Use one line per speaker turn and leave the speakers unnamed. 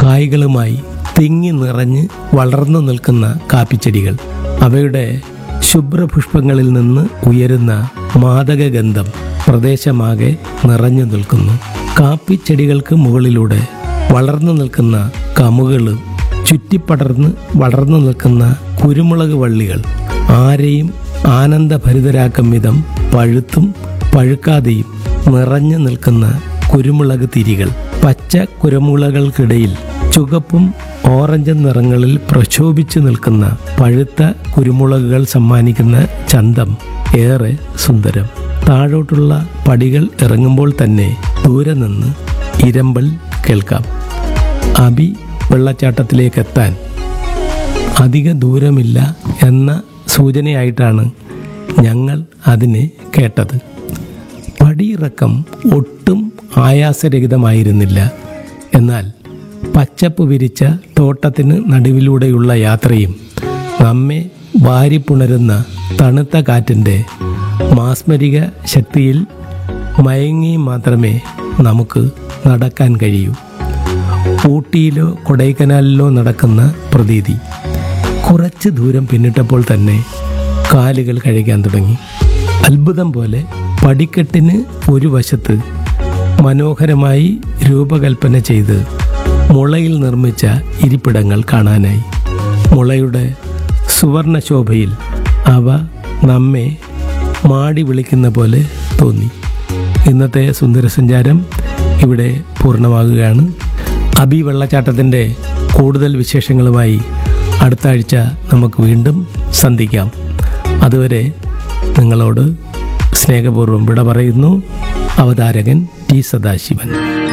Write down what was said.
കായ്കളുമായി തിങ്ങി നിറഞ്ഞ് വളർന്നു നിൽക്കുന്ന കാപ്പിച്ചെടികൾ അവയുടെ ശുഭ്രപുഷ്പങ്ങളിൽ നിന്ന് ഉയരുന്ന മാദകഗന്ധം പ്രദേശമാകെ നിറഞ്ഞു നിൽക്കുന്നു കാപ്പിച്ചെടികൾക്ക് മുകളിലൂടെ വളർന്നു നിൽക്കുന്ന കമുകള് ചുറ്റിപ്പടർന്ന് വളർന്നു നിൽക്കുന്ന കുരുമുളക് വള്ളികൾ ആരെയും ആനന്ദഭരിതരാക്കും വിധം പഴുത്തും പഴുക്കാതെയും നിറഞ്ഞു നിൽക്കുന്ന കുരുമുളക് തിരികൾ പച്ച കുരുമുളകൾക്കിടയിൽ ചുവപ്പും ഓറഞ്ചും നിറങ്ങളിൽ പ്രക്ഷോഭിച്ചു നിൽക്കുന്ന പഴുത്ത കുരുമുളകുകൾ സമ്മാനിക്കുന്ന ചന്തം ഏറെ സുന്ദരം താഴോട്ടുള്ള പടികൾ ഇറങ്ങുമ്പോൾ തന്നെ ദൂരെ നിന്ന് ഇരമ്പൽ കേൾക്കാം അബി വെള്ളച്ചാട്ടത്തിലേക്ക് എത്താൻ അധിക ദൂരമില്ല എന്ന സൂചനയായിട്ടാണ് ഞങ്ങൾ അതിനെ കേട്ടത് പടിയിറക്കം ഒട്ടും ആയാസരഹിതമായിരുന്നില്ല എന്നാൽ പച്ചപ്പ് വിരിച്ച തോട്ടത്തിന് നടുവിലൂടെയുള്ള യാത്രയും നമ്മെ വാരിപ്പുണരുന്ന തണുത്ത കാറ്റിൻ്റെ മാസ്മരിക ശക്തിയിൽ മയങ്ങി മാത്രമേ നമുക്ക് നടക്കാൻ കഴിയൂ ഊട്ടിയിലോ കൊടൈക്കനാലിലോ നടക്കുന്ന പ്രതീതി കുറച്ച് ദൂരം പിന്നിട്ടപ്പോൾ തന്നെ കാലുകൾ കഴിക്കാൻ തുടങ്ങി അത്ഭുതം പോലെ പടിക്കെട്ടിന് ഒരു വശത്ത് മനോഹരമായി രൂപകൽപ്പന ചെയ്ത് മുളയിൽ നിർമ്മിച്ച ഇരിപ്പിടങ്ങൾ കാണാനായി മുളയുടെ സുവർണശോഭയിൽ അവ നമ്മെ മാടി വിളിക്കുന്ന പോലെ തോന്നി ഇന്നത്തെ സുന്ദരസഞ്ചാരം ഇവിടെ പൂർണ്ണമാകുകയാണ് അബി വെള്ളച്ചാട്ടത്തിൻ്റെ കൂടുതൽ വിശേഷങ്ങളുമായി അടുത്ത ആഴ്ച നമുക്ക് വീണ്ടും സന്ധിക്കാം അതുവരെ നിങ്ങളോട് സ്നേഹപൂർവ്വം വിട പറയുന്നു അവതാരകൻ ടി സദാശിവൻ